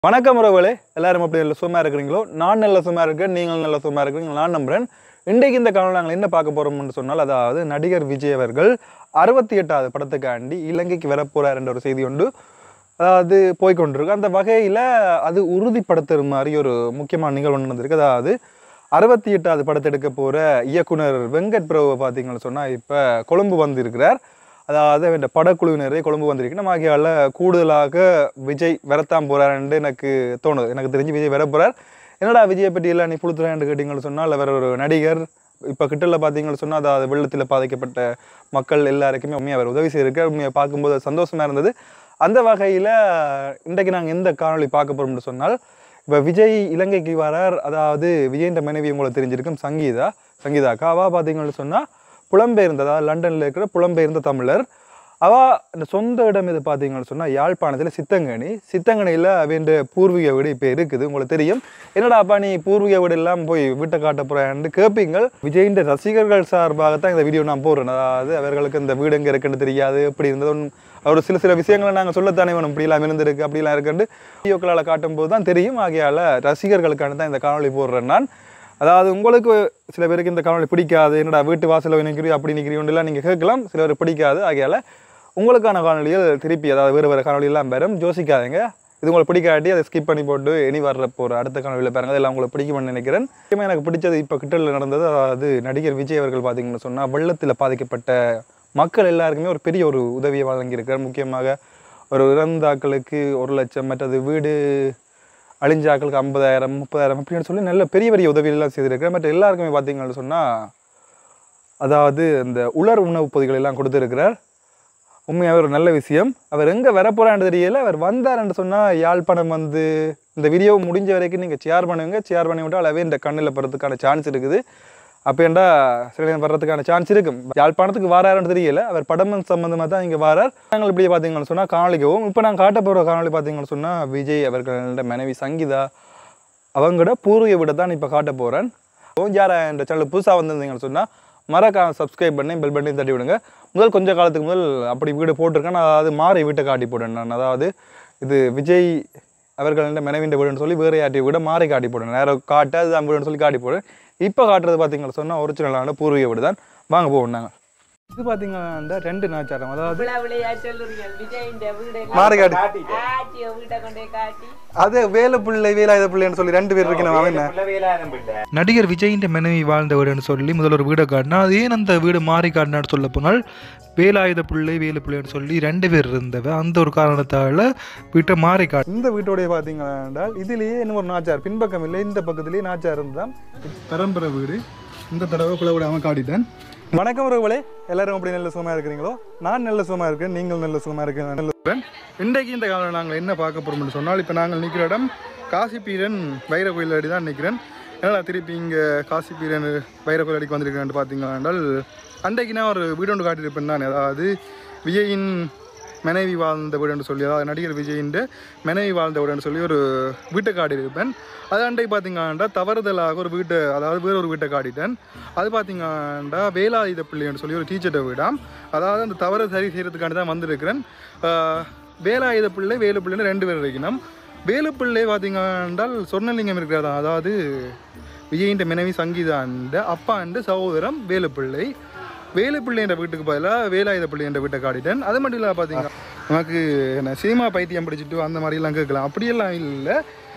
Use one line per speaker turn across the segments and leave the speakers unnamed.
வணக்கம் உறவுகளே எல்லாரும் அப்படி நல்ல சும்மா இருக்கிறீங்களோ நான் நல்ல சும்மா இருக்கேன் நீங்கள் நல்ல சும்மா இருக்கிறீங்க நான் நம்புறேன் இன்றைக்கு இந்த காலம் நாங்கள் என்ன பார்க்க போறோம்னு சொன்னால் அதாவது நடிகர் விஜய் அவர்கள் அறுபத்தி எட்டாவது படத்துக்காண்டி இலங்கைக்கு வரப்போறார் என்ற ஒரு செய்தி உண்டு அதாவது போய்க்கொண்டிருக்கு அந்த வகையில் அது உறுதிப்படுத்துற மாதிரி ஒரு முக்கியமான நிகழ்வு ஒன்று நடந்திருக்கு அதாவது அறுபத்தி எட்டாவது படத்தை எடுக்க போகிற இயக்குனர் வெங்கட் பிரபு பார்த்தீங்கன்னு சொன்னால் இப்போ கொழும்பு வந்திருக்கிறார் அதாவது இந்த படக்குழுவினரே கொழும்பு வந்திருக்கு நம்ம ஆகியால கூடுதலாக விஜய் வரத்தான் போறாருன்னு எனக்கு தோணுது எனக்கு தெரிஞ்சு விஜய் வர போறார் என்னடா விஜயை பற்றி எல்லாம் நீ புளுத்துறான்னு கேட்டிங்கன்னு சொன்னால் அவர் ஒரு நடிகர் இப்போ கிட்டல பார்த்தீங்கன்னு சொன்னால் அதாவது வெள்ளத்தில் பாதிக்கப்பட்ட மக்கள் எல்லாருக்குமே உண்மையாக அவர் உதவி செய்திருக்கார் உண்மையை பார்க்கும்போது அது சந்தோஷமா இருந்தது அந்த வகையில் இன்றைக்கு நாங்கள் எந்த காணொளி பார்க்க போகிறோம்னு சொன்னால் இப்போ விஜய் இலங்கைக்கு வரார் அதாவது விஜயின் மனைவி உங்களுக்கு தெரிஞ்சிருக்கும் சங்கீதா சங்கீதாக்கா அவா பார்த்தீங்கன்னு சொன்னால் புலம்பெயர்ந்த அதாவது லண்டனில் இருக்கிற புலம்பெயர்ந்த தமிழர் அவ இந்த சொந்த இடம் இது பார்த்தீங்கன்னு சொன்னால் யாழ்ப்பாணத்தில் சித்தங்கனி சித்தங்கனியில் அவன்ற பூர்வீக வீடு இப்போ இருக்குது உங்களுக்கு தெரியும் என்னடாப்பா நீ பூர்வீக வீடு எல்லாம் போய் வீட்டை காட்ட போகிறேன்னு கேட்பீங்கள் விஜயின் ரசிகர்கள் சார்பாகத்தான் இந்த வீடியோ நான் போடுறேன் அதாவது அவர்களுக்கு இந்த வீடு எங்கே இருக்குன்னு தெரியாது எப்படி இருந்தது ஒன்றும் ஒரு சில சில விஷயங்களை நாங்கள் சொல்லத்தானே வேணும் இப்படிலாம் இருந்திருக்கு அப்படிலாம் இருக்குன்னு வீடியோக்களால் காட்டும்போது தான் தெரியும் ஆகையால் ரசிகர்களுக்கான தான் இந்த காணொளி போடுறேன் நான் அதாவது உங்களுக்கு சில பேருக்கு இந்த காணொளி பிடிக்காது என்னடா வீட்டு வாசலில் நிற்கிறீ அப்படி நிற்கிறீங்கலாம் நீங்கள் கேட்கலாம் சில பேர் பிடிக்காது ஆகையால் உங்களுக்கான காணொலிகள் திருப்பி அதாவது வேறு வேறு காணொலியெல்லாம் வரும் யோசிக்காதீங்க இது உங்களுக்கு பிடிக்காட்டி அதை ஸ்கிப் பண்ணி போட்டு இனி வர்ற போகிற அடுத்த காணொலியில் பாருங்க அதெல்லாம் உங்களுக்கு பிடிக்கும்னு நினைக்கிறேன் முக்கியமாக எனக்கு பிடிச்சது இப்போ கிட்டலில் நடந்தது அதாவது நடிகர் விஜய் அவர்கள் பார்த்தீங்கன்னு சொன்னால் வெள்ளத்தில் பாதிக்கப்பட்ட மக்கள் எல்லாருக்குமே ஒரு பெரிய ஒரு உதவியை வழங்கியிருக்கார் முக்கியமாக ஒரு இறந்தாக்களுக்கு ஒரு லட்சம் மற்றது வீடு அழிஞ்சாக்களுக்கு ஐம்பதாயிரம் முப்பதாயிரம் அப்படின்னு சொல்லி நல்ல பெரிய பெரிய உதவியெல்லாம் செய்திருக்கிறார் மற்ற எல்லாருக்குமே பார்த்தீங்கன்னு சொன்னால் அதாவது இந்த உலர் உணவுப் பொதிகள் எல்லாம் கொடுத்துருக்கிறார் உண்மையாகவே ஒரு நல்ல விஷயம் அவர் எங்கே வரப்போறான்னு தெரியல அவர் வந்தாருன்னு சொன்னால் யாழ்ப்பாணம் வந்து இந்த வீடியோ முடிஞ்ச வரைக்கும் நீங்கள் ஷேர் பண்ணுவீங்க ஷேர் பண்ணி விட்டால் அளவே இந்த கண்ணில் படுறதுக்கான சான்ஸ் இருக்குது அப்போண்டா சில நேரம் வர்றதுக்கான சான்ஸ் இருக்கும் யாழ்ப்பாணத்துக்கு வாராருன்னு தெரியல அவர் படம் சம்மந்தமாக தான் இங்கே வாரார் நாங்கள் இப்படி பார்த்தீங்கன்னு சொன்னால் காணொலிக்கவும் இப்போ நான் காட்ட போகிற காணொலி பார்த்தீங்கன்னு சொன்னால் விஜய் அவர்களோட மனைவி சங்கீதா அவங்களோட பூர்வீக வீடை தான் இப்போ காட்ட போகிறேன் யாரா இந்த சேனல் புதுசாக வந்திருந்தீங்கன்னு சொன்னால் மறக்காம சப்ஸ்கிரைப் பண்ணி பெல் பட்டனையும் தட்டி விடுங்க முதல் கொஞ்ச காலத்துக்கு முதல் அப்படி வீடு போட்டிருக்கேன் நான் அதாவது மாறி வீட்டை காட்டி போட்டேன் நான் அதாவது இது விஜய் அவர்கள மனைவிൻ്റെ வீடுன்னு சொல்லி வேறு யார்ட்டி வீட மாறி காட்டி போட்டேன் நேரம் காட்டு அதுதான் வீடுன்னு சொல்லி காட்டி போடுறேன் இப்போ காட்டுறது பார்த்தீங்கன்னு சொன்னால் ஒரிஜினலான பூர்வீக வீடு தான் வாங்க போவோம் நாங்கள் இது பார்த்தீங்கன்னா ரெண்டு நாச்சாரம் அதாவது
இவ்வளவு விளையா சொல்லுறீங்க விஜயின் வீடை
மாறுகாடு.
காட்டிய வீட்டை கொண்டே காட்டி
அது வேலை பிள்ளை வேலாயுத பிள்ளைன்னு சொல்லி ரெண்டு பேர் இருக்கணும் அவன் என்ன
நடிகர் விஜயின் மனைவி வாழ்ந்த வீடுன்னு சொல்லி முதல்ல ஒரு வீடை காட்டினா அது ஏன் அந்த வீடு மாறி காட்டினான்னு சொல்ல போனால் வேலாயுத பிள்ளை வேலு பிள்ளைன்னு சொல்லி ரெண்டு பேர் இருந்தவ அந்த ஒரு காரணத்தால் வீட்டை மாறி காட்டு
இந்த வீட்டோடைய பார்த்தீங்கன்னா என்றால் இதுலேயே இன்னும் ஒரு நாச்சார் பின்பக்கம் இல்லை இந்த பக்கத்துலேயே நாச்சார் இருந்தால் பரம்பரை வீடு இந்த தடவை குல விடாமல் காட்டிட்டேன் வணக்கம் உறவுகளே எல்லாரும் அப்படி நல்ல சுகமாக இருக்கிறீங்களோ நான் நல்ல சுகமாக இருக்கேன் நீங்கள் நல்ல சுகமாக இருக்கேன் நல்ல இருக்கேன். இன்றைக்கு இந்த காலம் நாங்கள் என்ன பார்க்க போகிறோம்னு சொன்னால் இப்போ நாங்கள் நிற்கிற இடம் காசிப்பீரன் வைர கோயில் அடி தான் நிற்கிறேன் என்னடா திருப்பி இங்கே காசிப்பீரன் வைர கோயில் அடிக்கு வந்திருக்கேன் பார்த்தீங்கன்னா என்றால் அன்றைக்கு நான் ஒரு வீடு ஒன்று காட்டியிருப்பேன் நான் அதாவது விஜயின் மனைவி வாழ்ந்த வீடுன்னு சொல்லி அதாவது நடிகர் விஜயின் மனைவி வாழ்ந்த வீடுன்னு சொல்லி ஒரு வீட்டை காட்டியிருப்பேன் அது அன்றைக்கு பார்த்தீங்கன்னா தவறுதலாக ஒரு வீட்டை அதாவது வேற ஒரு வீட்டை காட்டிட்டேன் அது பார்த்தீங்கன்னா வேலாயுத பிள்ளைன்னு சொல்லி ஒரு டீச்சர்கிட்ட வீடாம் அதாவது அந்த தவறை சரி செய்கிறதுக்காண்டி தான் வந்திருக்கிறேன் ஆஹ் வேலாயுத பிள்ளை வேலு பிள்ளைன்னு ரெண்டு பேர் இருக்கணும் வேலு பிள்ளை பார்த்தீங்கன்னா சொர்ணலிங்கம் இருக்கிறதா அதாவது விஜயின் மனைவி சங்கீதாண்ட அப்பா அண்டு சகோதரம் வேலுப்பிள்ளை வேலுப்பிள்ளை என்ற வீட்டுக்கு பதிலாக வேலாயுத பிள்ளை என்ற வீட்டை காட்டிட்டேன் அது மட்டும் இல்லை பார்த்தீங்கன்னா நமக்கு என்ன சினிமா பைத்தியம் படிச்சுட்டு அந்த மாதிரிலாம் கேட்கலாம் அப்படியெல்லாம் இல்லை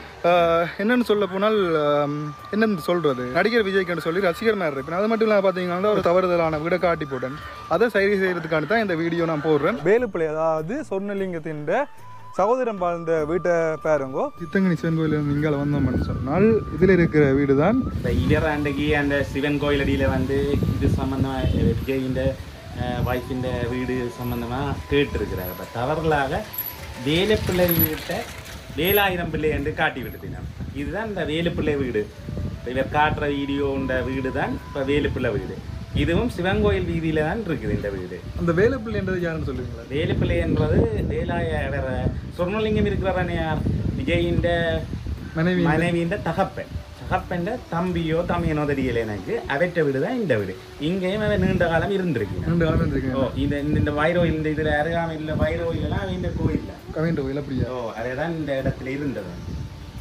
ஆஹ் என்னன்னு சொல்ல போனால் ஆம், என்னன்னு சொல்கிறது நடிகர் விஜய்க்கு சொல்லி ரசிகர் மாதிரி இருப்பேன் அது மட்டும் இல்லாமல் பார்த்தீங்கன்னா ஒரு தவறுதலான வீடை காட்டி போட்டேன் அதை சரி செய்கிறதுக்காண்டி தான் இந்த வீடியோ நான் போடுறேன் வேலுப்பிள்ளை அதாவது சொர்ணலிங்கத்தின் சகோதரம் வாழ்ந்த வீட்டை பாருங்கோ சித்தங்கனி சிவன் கோயில் இங்கால வந்தோம்னு சொன்னால் இதில் இருக்கிற வீடு தான்
இப்போ இவர் அன்றைக்கு அந்த சிவன் கோயில் அடியில் வந்து இது சம்மந்தமாக விஜயின் வைஃபின் வீடு சம்மந்தமாக கேட்டிருக்கிறார் அப்போ தவறுதலாக வேலுப்பிள்ளை வீட்டை வேலாயிரம் பிள்ளை என்று காட்டி விட்டுட்டினான் இதுதான் இந்த வேலுப்பிள்ளை வீடு இப்ப இவர் காட்டுற வீடியோன்ற வீடு தான் இப்போ வேலுப்பிள்ளை வீடு இதுவும் சிவன் கோயில் வீதியில தான் இருக்குது இந்த வீடு
அந்த வேலுப்பிள்ளைன்றது யாருன்னு சொல்லுவீங்களா
வேலுப்பிள்ளை என்பது வேலாய வேற சொர்ணலிங்கம் இருக்கிறவன் யார் விஜயின்
மனைவி
மனைவியின் தகப்பன் தகப்பன் தம்பியோ தம்பியனோ தெரியல எனக்கு அவற்ற வீடு தான் இந்த வீடு இங்கேயும் அவன் நீண்ட காலம் இருந்திருக்கீங்க
ரெண்டு காலம் இருக்கேன்
ஓ இந்த இந்த- இந்த வைரோயில் இந்த இதில் அருகாமையில் வைரோயிலெல்லாம் இந்த கோயிலில்
கவின்ற கோயில் அப்படியா
ஓ அதே தான் இந்த இடத்துல இருந்தது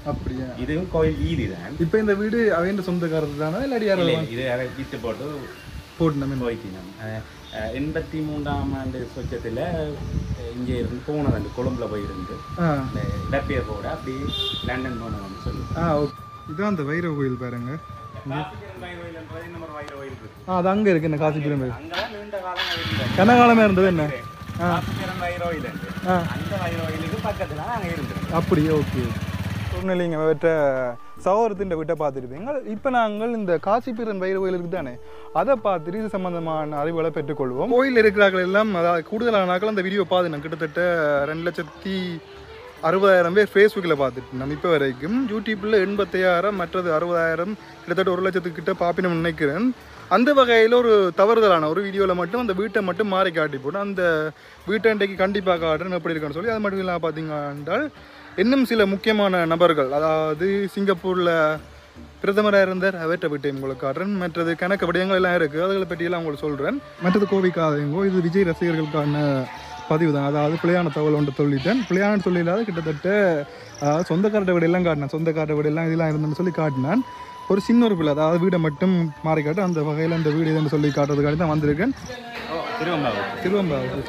அப்படியா
இதுவும் கோயில் வீதி தான்
இப்போ இந்த வீடு அவன் சொந்தக்காரர் தானே இல்லாடி
இல்லை,
யாரும்
இது அதை விட்டு போட்டு
போட்டு நம்ம
போய்க்கினோம் எண்பத்தி மூன்றாம் ஆண்டு சொச்சத்தில் இங்கே இருந்து போனது அந்த கொழும்புல போயிருந்து
ஆ
இந்த இடப்பெயர் போட அப்படி லண்டன் போனதுன்னு சொல்லி
ஆ ஓகே இதுதான் அந்த வைர கோயில் பாருங்க
காசிபுரம் வைர கோயில்ன்றது இன்னொரு வைர கோயில் இருக்கு
ஆ அது அங்கே இருக்கு இந்த காசிபுரம் கோயில்
அங்கதான் நீண்ட காலம் இருந்தது
கனகாலமாக இருந்தது என்ன
காசிபுரம் வைர கோயில் உண்டு.
ஆ
அந்த வைர கோயிலுக்கு பக்கத்துல அங்கே இருந்தது
அப்படியே ஓகே சூழ்நிலைங்க வெற்ற சகோதரத்தின் வீட்டை பார்த்துருப்பீங்க இப்போ நாங்கள் இந்த காசிபீரன் வைர கோயில் இருக்குது தானே அதை பார்த்துட்டு இது சம்பந்தமான அறிவுகளை பெற்றுக்கொள்வோம் கோயில் இருக்கிறார்கள் எல்லாம் அதாவது கூடுதலான நாட்கள் அந்த வீடியோ பார்த்து நான் கிட்டத்தட்ட ரெண்டு லட்சத்தி அறுபதாயிரம் பேர் ஃபேஸ்புக்கில் பார்த்துட்டு நம்ம இப்போ வரைக்கும் யூடியூப்பில் எண்பத்தையாயிரம் மற்றது அறுபதாயிரம் கிட்டத்தட்ட ஒரு லட்சத்துக்கு கிட்ட பாப்பினம் நினைக்கிறேன் அந்த வகையில் ஒரு தவறுதலான ஒரு வீடியோவில் மட்டும் அந்த வீட்டை மட்டும் மாறி காட்டி போட்டு அந்த வீட்டை இன்றைக்கு கண்டிப்பாக காட்டுறேன் எப்படி இருக்குன்னு சொல்லி அது மட்டும் இல்லாமல் பார்த்தீங்க என்றால் இன்னும் சில முக்கியமான நபர்கள் அதாவது சிங்கப்பூரில் பிரதமராக இருந்தார் அவற்றை விட்டு உங்களுக்கு காட்டுறேன் மற்றது கணக்கு விடயங்கள் எல்லாம் இருக்குது அதுகளை பற்றியெல்லாம் உங்களுக்கு சொல்கிறேன் மற்றது கோவிக்காதவங்கோ இது விஜய் ரசிகர்களுக்கான பதிவு தான் அதாவது பிள்ளையான தகவல் ஒன்று சொல்லிட்டேன் பிள்ளையான சொல்லிடாத கிட்டத்தட்ட அதாவது சொந்தக்காரட்ட வீடு எல்லாம் காட்டினேன் சொந்தக்காரட்ட வீடு எல்லாம் இதெல்லாம் இருந்தேன்னு சொல்லி காட்டினான் ஒரு சின்ன ஒரு பிள்ளை அதாவது வீடை மட்டும் மாறி காட்டு அந்த வகையில் அந்த வீடு இதுன்னு சொல்லி காட்டுறதுக்காக தான் வந்திருக்கேன்
திருவம்பாவு
திருவம்பாவது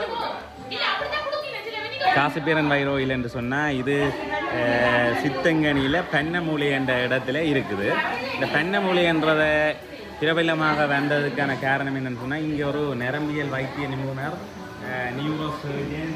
காசிபேரன் வைர கோயில் என்று சொன்னால் இது அஹ், சித்தங்கனியில் பென்னமூலை என்ற இடத்துல இருக்குது இந்த பென்னமூலை என்றதை பிரபலமாக வந்ததுக்கான காரணம் என்னன்னு சொன்னால் இங்கே ஒரு நரம்பியல் வைத்திய நிபுணர் நியூரோ சர்ஜன்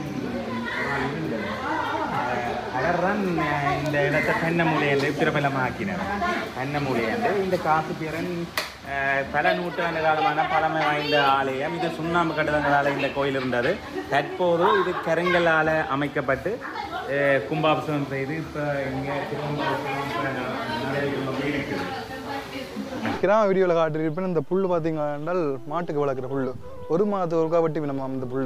அவர் தான் இந்த இடத்தை பென்னமூலை என்று பிரபலமாக்கினார் பென்னமூலை என்று இந்த காசிபேரன் அஹ், பல நூற்றாண்டு காலமான பழமை வாய்ந்த ஆலயம் இது சுண்ணாம்பு கட்டடங்களால் இந்த கோயில் இருந்தது தற்போது இது கருங்கல்லால் அமைக்கப்பட்டு அஹ், கும்பாபிஷேகம் செய்து இப்போ இங்கே திருவம்பாபிஷேகம் நடைபெறும் இருக்குது
கிராம வீடியோவில் காட்டியிருப்பேன் இந்த புல் பார்த்தீங்க என்றால் மாட்டுக்கு வளர்க்குற புல் ஒரு மாதத்துக்கு ஒருக்கா வெட்டி நம்ம அந்த புல்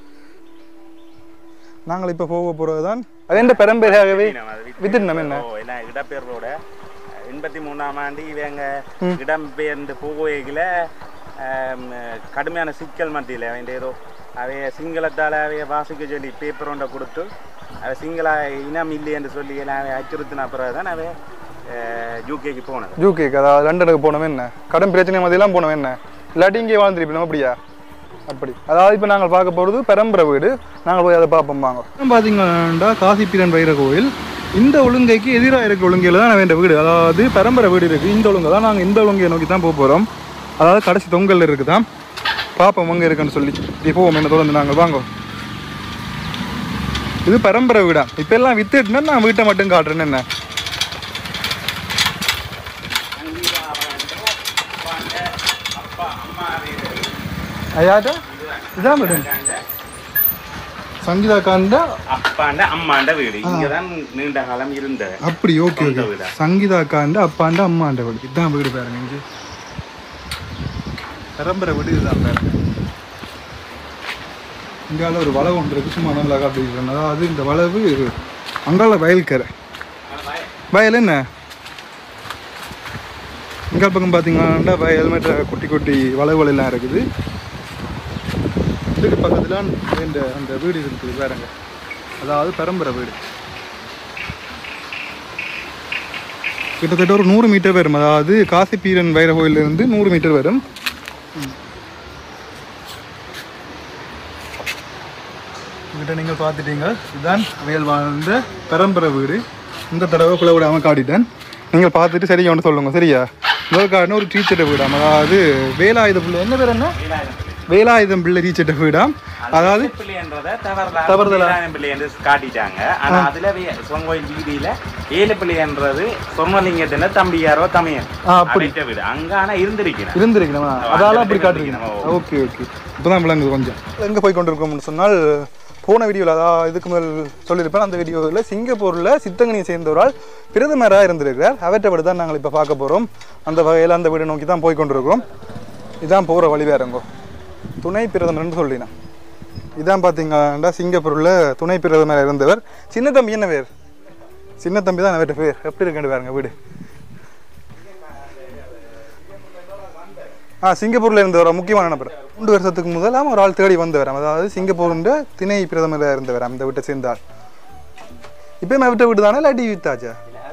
நாங்கள் இப்போ போக போகிறது தான் அது எந்த பெரம்பேராகவே வித்துட்டு என்ன
ஓ எல்லாம் இடப்பெயர்வோட எண்பத்தி மூணாம் ஆண்டு இவங்க இடம்பெயர்ந்து போகையில் கடுமையான சிக்கல் மத்தியில் அவன் ஏதோ அவைய சிங்களத்தால் அவைய வாசிக்க சொல்லி பேப்பர் ஒன்றை கொடுத்து அவ சிங்கள இனம் இல்லை என்று சொல்லி எல்லாம் அவை அச்சுறுத்தின பிறகு தான் அவன் யூகேக்கு போனது
ஜூகேக்கு அதாவது லண்டனுக்கு போனவன் என்ன கடன் பிரச்சனை மதியெல்லாம் போனவன் என்ன இல்லாட்டி இங்கே வாழ்ந்துருப்போம் அப்படியா அப்படி அதாவது இப்போ நாங்கள் பார்க்க போகிறது பெரம்பரை வீடு நாங்கள் போய் அதை பார்ப்போம் வாங்க பார்த்தீங்கன்னா காசிப்பீரன் வைர கோயில் இந்த ஒழுங்கைக்கு எதிராக இருக்க ஒழுங்கையில் தான் வேண்ட வீடு அதாவது பெரம்பரை வீடு இருக்குது இந்த ஒழுங்கை தான் நாங்கள் இந்த ஒழுங்கையை நோக்கி தான் போக போகிறோம் அதாவது கடைசி தொங்கல் இருக்குது தான் பார்ப்போம் அங்கே இருக்குன்னு சொல்லி இப்படி போவோம் என்ன தொடர்ந்து நாங்கள் வாங்க இது பரம்பரை வீடா இப்போ எல்லாம் வித்துட்டுனா நான் வீட்டை மட்டும் காட்டுறேன்னு என்ன ஐயாட்டா இதான் வீடு சங்கீதா காண்டா
அப்பாண்ட அம்மாண்ட வீடு இங்கே தான் நீண்ட காலம் இருந்தது
அப்படி ஓகே
சொந்த
ஓகே
வீடா?
சங்கீதா அக்காண்ட அப்பாண்ட அம்மாண்ட வீடு இதுதான் வீடு பாருங்க இங்கே பரம்பரை வீடு இதுதான் பாருங்க இங்கால ஒரு வளவு ஒன்று இருக்கு சும்மா நல்லா காட்டிக்கிறேன் அதாவது இந்த வளவு அங்கால வயல்கரை வயல் என்ன இங்கே பக்கம் பார்த்தீங்கன்னா வயல் மற்ற குட்டி குட்டி வளவுகள் எல்லாம் இருக்குது இதுக்கு பக்கத்தில் இந்த அந்த வீடு இருக்குது பாருங்க அதாவது பரம்பரை வீடு கிட்டத்தட்ட ஒரு நூறு மீட்டர் வரும் அதாவது காசிப்பீரன் வைர கோயிலிருந்து நூறு மீட்டர் வரும் கிட்ட நீங்கள் பார்த்துட்டீங்க இதுதான் வேல் வாழ்ந்த பரம்பரை வீடு இந்த தடவை குள்ள விடாமல் காட்டிட்டேன் நீங்கள் பார்த்துட்டு சரியா ஒன்று சொல்லுங்க சரியா முதல் காட்டின ஒரு டீச்சர் வீடாம் அதாவது வேலாயுத பிள்ளை என்ன பேர் என்ன வேலாயுதம் பிள்ளை டீச்சர் வீடாம் அதாவது
பிள்ளைன்றத தவறுதலா
தவறுதலா.
வேளாண் பிள்ளை என்று காட்டிட்டாங்க ஆனா அதுல வே- சிவங்கோயில் வீதியில ஏழு பிள்ளைன்றது சொர்ணலிங்கத்தின தம்பியாரோ தமையன்
ஆ, அப்படி.
அப்படின்ட்ட வீடு அங்க ஆனா இருந்திருக்கிறேன்
இருந்திருக்கணுமா
ஓ,
அதால
அந்த
அப்படி
இடத்துல
காட்டுறீங்க
இருந்திருக்கணும்.
ஓகே ஓகே இப்போதான் விளங்குது கொஞ்சம் எங்கே போய் கொண்டிருக்கோம்னு சொன்னால் போன வீடியோவில் அதாவது இதுக்கு முதல் சொல்லியிருப்பேன் அந்த வீடியோவில் சிங்கப்பூரில் சித்தங்கனியை சேர்ந்தவரால் பிரதமராக இருந்திருக்கிறார் அவற்றை விட தான் நாங்கள் இப்போ பார்க்க போகிறோம் அந்த வகையில் அந்த வீடை நோக்கி தான் போய் கொண்டிருக்கிறோம் இதான் போகிற வழி வேறங்கோ துணை பிரதமர்னு சொல்லினேன் இதான் பார்த்தீங்கன்னா சிங்கப்பூரில் துணை பிரதமர் இருந்தவர் சின்ன தம்பி என்ன பேர் சின்ன தம்பி தான் அவர்கிட்ட பேர் எப்படி இருக்குன்னு பாருங்க வீடு ஆ சிங்கப்பூர்ல இருந்தவர் முக்கியமான நபர் மூன்று வருஷத்துக்கு முதலாம் ஒரு ஆள் தேடி வந்தவர் அதாவது சிங்கப்பூர்ன்ற திணை பிரதமராக இருந்தவர் அந்த வீட்டை சேர்ந்தார் இப்பயும் விட்ட வீடு தானே இல்லாட்டி வித்தாச்சா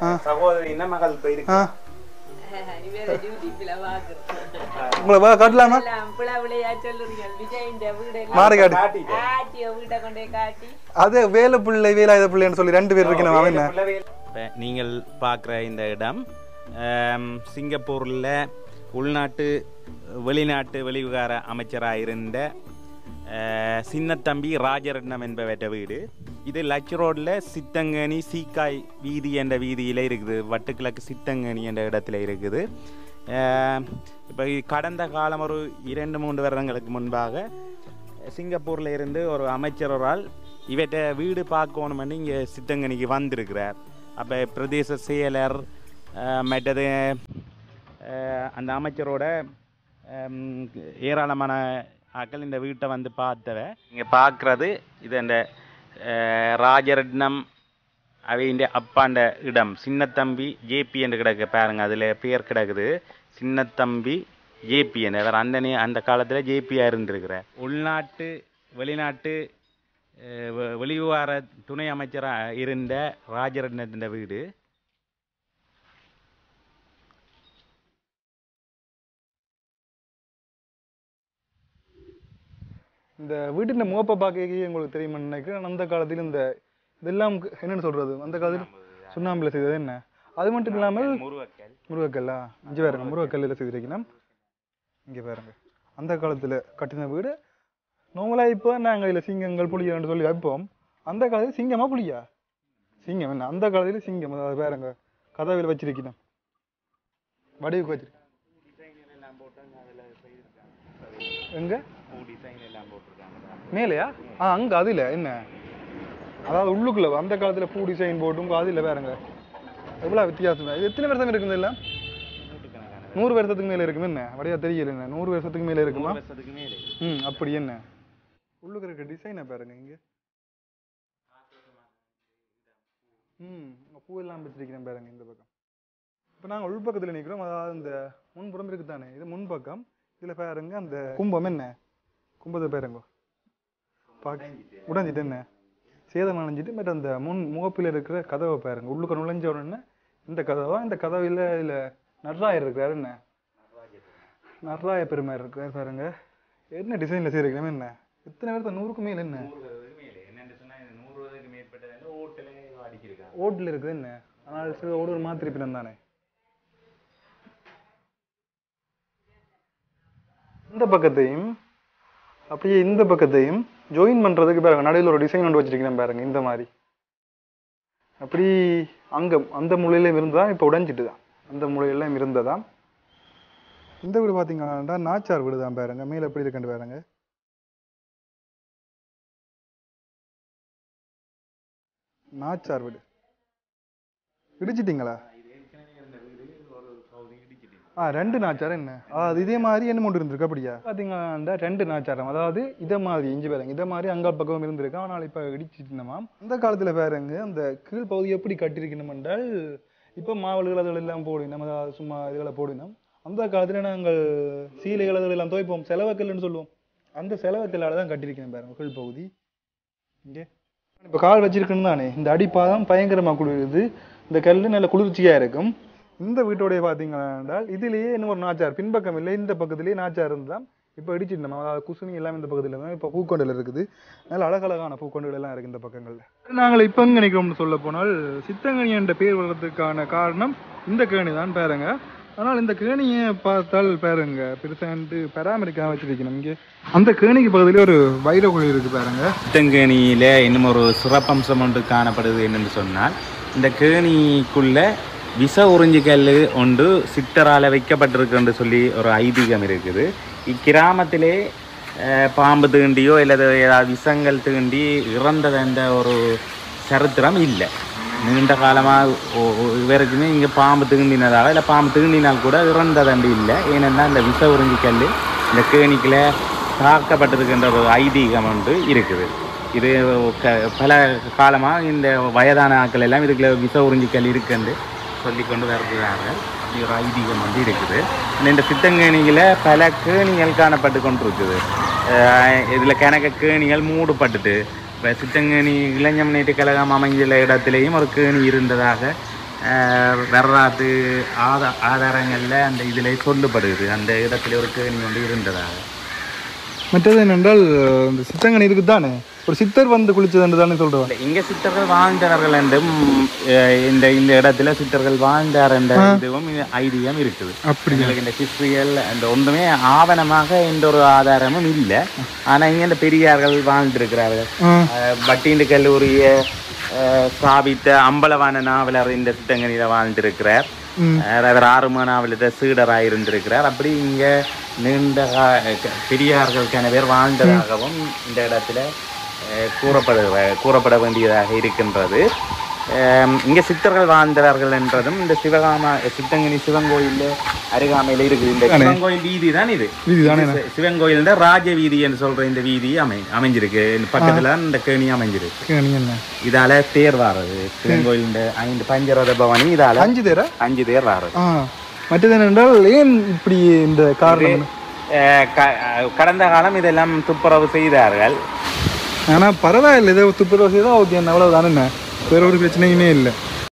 சகோதரின்னா மகள் போயிருக்கு
ஆ
இவரை யூடியூப்ல பாக்குறேன்
உங்களை வா- காட்டலாமா
எல்லாம் பிளவுலையா சொல்லுறீங்க விஜயின் வீடு
மாறி காட்டு
காட்டிட்டேன்.
காட்டிய வீட்டை கொண்டே காட்டி
அது வேலை பிள்ளை வேலாயுத பிள்ளைன்னு சொல்லி ரெண்டு பேர் இருக்கணும் அவன் என்ன
இப்ப நீங்கள் பார்க்குற இந்த இடம் ஆம், சிங்கப்பூர்ல உள்நாட்டு வெளிநாட்டு வெளிவிகார அமைச்சராக இருந்த அஹ், சின்னத்தம்பி ராஜரட்னம் என்பவற்ற வீடு இது லட்ச ரோடில் சித்தங்கனி சீக்காய் வீதி என்ற வீதியில் இருக்குது வட்டுக்கிழக்கு சித்தங்கனி என்ற இடத்துல இருக்குது இப்போ கடந்த காலம் ஒரு இரண்டு மூன்று வருடங்களுக்கு முன்பாக சிங்கப்பூர்ல இருந்து ஒரு அமைச்சர் ஒரு ஆள் இவற்றை வீடு பார்க்கணுமென்னு இங்கே சித்தங்கனிக்கு வந்திருக்கிறார் அப்போ பிரதேச செயலர் அஹ், மற்றது அஹ், அந்த அமைச்சரோட ஹம், ஏராளமான ஆட்கள் இந்த வீட்டை வந்து பார்த்தவ இங்கே பார்க்குறது இது அந்த அஹ், ராஜரட்னம் அவையின் அப்பாண்ட இடம் சின்னத்தம்பி ஜேபி என்று கிடக்கு பாருங்க அதில் பேர் கிடக்குது சின்னத்தம்பி ஜேபி என்று அவர் அந்த நே- அந்த காலத்தில் ஜேபியாக இருந்திருக்கிறார் உள்நாட்டு வெளிநாட்டு அஹ், வெ- வெளிவிவகார துணை அமைச்சராக இருந்த ராஜரட்னத்தின் வீடு
இந்த வீட்டின் முகப்பை பார்க்க உங்களுக்கு தெரியுமா நினைக்கிறேன் அந்த காலத்தில் இந்த இதெல்லாம் என்னன்னு சொல்றது அந்த காலத்தில் சுண்ணாம்புல செய்தது என்ன அது மட்டும் இல்லாமல்
முருகக்கல்
முருகக்கல்லா இங்கே பாருங்க முருகக்கல்லில் செய்திருக்கணும் இங்கே பாருங்க அந்த காலத்தில் கட்டின வீடு நார்மலாக இப்போ நாங்கள் இதில் சிங்கங்கள் புலியான்னு சொல்லி வைப்போம் அந்த காலத்தில் சிங்கமா புலியா சிங்கம் என்ன அந்த காலத்தில் சிங்கம் அதாவது பாருங்க கதவில் வச்சிருக்கணும் வடிவுக்கு வச்சிருக்கேன் எங்க
டிசைன் எல்லாம் போட்டிருக்காங்க
மேலையா ஆ அங்க அதுல என்ன அதாவது உள்ளுக்குள்ள அந்த காலத்துல பூ டிசைன் போட்டும் அதுல வேறங்க எவ்வளவு வித்தியாசம் இது எத்தனை வருஷம் இருக்குது இல்ல நூறு வருஷத்துக்கு மேல இருக்குமே என்ன வடிவா தெரியல என்ன நூறு வருஷத்துக்கு மேல இருக்குமா
வருஷத்துக்கு மேலே
ம் அப்படி என்ன உள்ளுக்கு இருக்க டிசைனை பாருங்க இங்க ம் இங்க பூ எல்லாம் வச்சிருக்கிறேன் பாருங்க இந்த பக்கம் இப்போ நாங்கள் உள்பக்கத்துல நிக்கிறோம் அதாவது இந்த முன்புறம் இருக்கு தானே இது முன்பக்கம் இதுல பாருங்க அந்த கும்பம் என்ன கும்பத்தை பாருங்க பார்க்க உடைஞ்சிட்டு என்ன சேதம் அணைஞ்சிட்டு பட் அந்த முன் முகப்பில் இருக்கிற கதவை பாருங்க உள்ளுக்கு நுழைஞ்ச உடனே இந்த கதவா இந்த கதவில் இதுல நட்ராயர் இருக்கிறாரு என்ன நட்ராய பெருமாள் இருக்கிறார் பாருங்க என்ன டிசைன்ல செய்யறீங்க என்ன இத்தனை பேர்த்த நூறுக்கு மேல என்ன
மேலே என்னென்னு சொன்னால் நூறுவதுக்கு மேற்பட்டதில் ஓட்டில் அடிக்கிருக்காங்க
ஓட்டுல இருக்குது என்ன ஆனால் சில ஓடு ஒரு மாத்திரை பின்னம் தானே இந்த பக்கத்தையும் அப்படியே இந்த பக்கத்தையும் ஜாயின் பண்றதுக்கு பாருங்க நடுவில் ஒரு டிசைன் ஒன்று வச்சிருக்கிறேன் பாருங்க இந்த மாதிரி அப்படி அங்க அந்த மூலையில இருந்ததா இப்போ உடைஞ்சிட்டு தான் அந்த மூலையெல்லாம் இருந்ததா இந்த வீடு பார்த்தீங்கன்னா நாச்சார் வீடு தான் பாருங்க மேலே எப்படி இருக்குன்னு பாருங்க நாச்சார் வீடு இடிச்சிட்டீங்களா ஆ ரெண்டு நாச்சாரம் என்ன ஆ, அது இதே மாதிரி என்ன ஒன்று இருந்திருக்கு அப்படியா பார்த்தீங்கன்னா ரெண்டு நாச்சாரம் அதாவது இதை மாதிரி இஞ்சி பாருங்க இதை மாதிரி அங்காள் பக்கம் இருந்திருக்கு ஆனால் இப்போ இடிச்சிட்டோமா அந்த காலத்தில் பாருங்க அந்த கீழ் பகுதி எப்படி கட்டியிருக்கணும் என்றால் இப்போ மாவல்கள் அதுகள் எல்லாம் போடினோம் அதாவது சும்மா இதுகளை போடினோம் அந்த காலத்தில் நாங்கள் சீலைகள் அதுகள் எல்லாம் துவைப்போம் செலவக்கல்னு சொல்லுவோம் அந்த செலவக்கல்லால் தான் கட்டியிருக்கணும் பாருங்க கீழ் பகுதி இங்கே இப்போ கால் வச்சிருக்குன்னு தானே இந்த அடிப்பாதம் பயங்கரமாக குளிருது இந்த கல் நல்ல குளிர்ச்சியாக இருக்கும் இந்த வீட்டோடைய பார்த்தீங்கன்னா இதுலேயே இன்னும் ஒரு நாச்சார் பின்பக்கம் இல்லை இந்த பக்கத்துலேயே நாச்சார் இருந்தால் இப்போ இடிச்சிட்டு நம்ம அதாவது குசுனி எல்லாம் இந்த பக்கத்தில் தான் இப்போ பூக்கொண்டில் இருக்குது நல்ல அழகழகான பூக்கொண்டுகள் எல்லாம் இருக்குது இந்த பக்கங்களில் நாங்கள் இப்போ எங்கே நிற்கிறோம்னு சொல்ல போனால் சித்தங்கனி என்ற பேர் வர்றதுக்கான காரணம் இந்த கேணி தான் பாருங்க ஆனால் இந்த கேணியை பார்த்தால் பாருங்க பெருசாண்டு பராமரிக்காம வச்சிருக்கணும் இங்கே அந்த கேணிக்கு பக்கத்துலேயே ஒரு வைர குழி இருக்கு பாருங்க
சித்தங்கேணியில் இன்னும் ஒரு சிறப்பம்சம் ஒன்று காணப்படுது என்னன்னு சொன்னால் இந்த கேணிக்குள்ள விச உறிஞ்சிக்கல் ஒன்று சித்தரால் வைக்கப்பட்டிருக்குன்னு சொல்லி ஒரு ஐதீகம் இருக்குது இக்கிராமத்திலே அஹ், பாம்பு தீண்டியோ அல்லது ஏதாவது விஷங்கள் தீண்டி இறந்தது என்ற ஒரு சரித்திரம் இல்லை நீண்ட காலமாக இவருக்குமே இங்கே பாம்பு தீண்டினதால இல்லை பாம்பு தீண்டினால் கூட இறந்ததண்டு இல்லை ஏனென்னா இந்த விச உறிஞ்சிக்கல் இந்த கேணிக்குள்ள தாக்கப்பட்டிருக்கின்ற ஒரு ஐதீகம் ஒன்று இருக்குது இது க பல காலமாக இந்த வயதான ஆட்கள் எல்லாம் இதுக்குள்ள விச உறிஞ்சிக்கல் இருக்குன்னு சொல்லி கொண்டு வருகிறார்கள் அப்படி ஒரு ஐதீகம் வந்து இருக்குது ஆனா இந்த சித்தங்கேணியில் பல கேணிகள் காணப்பட்டு கொண்டு இருக்குது இதில் கணக்க கேணிகள் மூடப்பட்டுட்டு இப்போ சித்தங்கேணி இளைஞர் முன்னேற்ற கழகம் அமைஞ்சுள்ள இடத்துலையும் ஒரு கேணி இருந்ததாக அஹ், வரலாற்று ஆதா ஆதாரங்களில் அந்த இதில் சொல்லப்படுது அந்த இடத்துல ஒரு கேணி ஒன்று இருந்ததாக
மற்றது என்னென்றால் இந்த சித்தங்கனி இருக்குது தானே ஒரு சித்தர் வந்து குளிச்சதுன்னு தானே சொல்கிறோம்
இல்ல, இங்க சித்தர்கள் வாழ்ந்தவர்கள் என்றும் அஹ், இந்த இந்த இடத்துல சித்தர்கள் வாழ்ந்தார் என்ற இதுவும் ஐடியம் இருக்குது
அப்படி
எங்களுக்கு இந்த ஹிஸ்டரியல் அந்த ஒன்றுமே ஆவணமாக எந்த ஒரு ஆதாரமும் இல்லை ஆனா இங்க இந்த பெரியார்கள் வாழ்ந்திருக்கிறார்கள்
ஆ
அஹ், பட்டிண்டு கல்லூரியை அஹ், ஸ்தாபித்த அம்பலவான நாவலர் இந்த சித்தங்கனியில வாழ்ந்திருக்கிறார்
ம்.
அஹ், அவர் ஆறும நாவலத்தை சீடராக இருந்திருக்கிறார் அப்படி இங்க நீண்ட கா- க- பெரியார்கள் கன பேர் வாழ்ந்ததாகவும் இந்த இடத்துல அஹ், கூறப்படுகிற கூறப்பட வேண்டியதாக இருக்கின்றது அஹ், இங்க சித்தர்கள் வாழ்ந்தவர்கள் என்றதும் இந்த சிவகாம சித்தங்கனி சிவன் கோயில் அருகாமையில் இருக்குது இந்த சிவன் கோயில் வீதி தான் இது
வீதி தானே
இது சி- சிவன் கோயில் ராஜ வீதி என்று சொல்ற இந்த வீதி அமை அமைஞ்சிருக்கு இந்த பக்கத்துல தான் இந்த கேணி அமைஞ்சிருக்கு
நீ என்ன
இதால தேர் வாரது சிவன் கோயில் இந்த ஐந்து பஞ்சரத பவனி இதால
அஞ்சு தேரா
அஞ்சு தேர் வாரது
ஆ மற்றது என்னென்றால் ஏன் இப்படி இந்த காரணம் என்ன?
அஹ் க- அஹ் கடந்த காலம் இதெல்லாம் துப்புரவு செய்தார்கள்
ஆனா பரவாயில்ல இதை துப்புரவு செய்தால் ஓகே என்ன அவ்வளோ தானே வேற ஒரு பிரச்சனையுமே இல்லை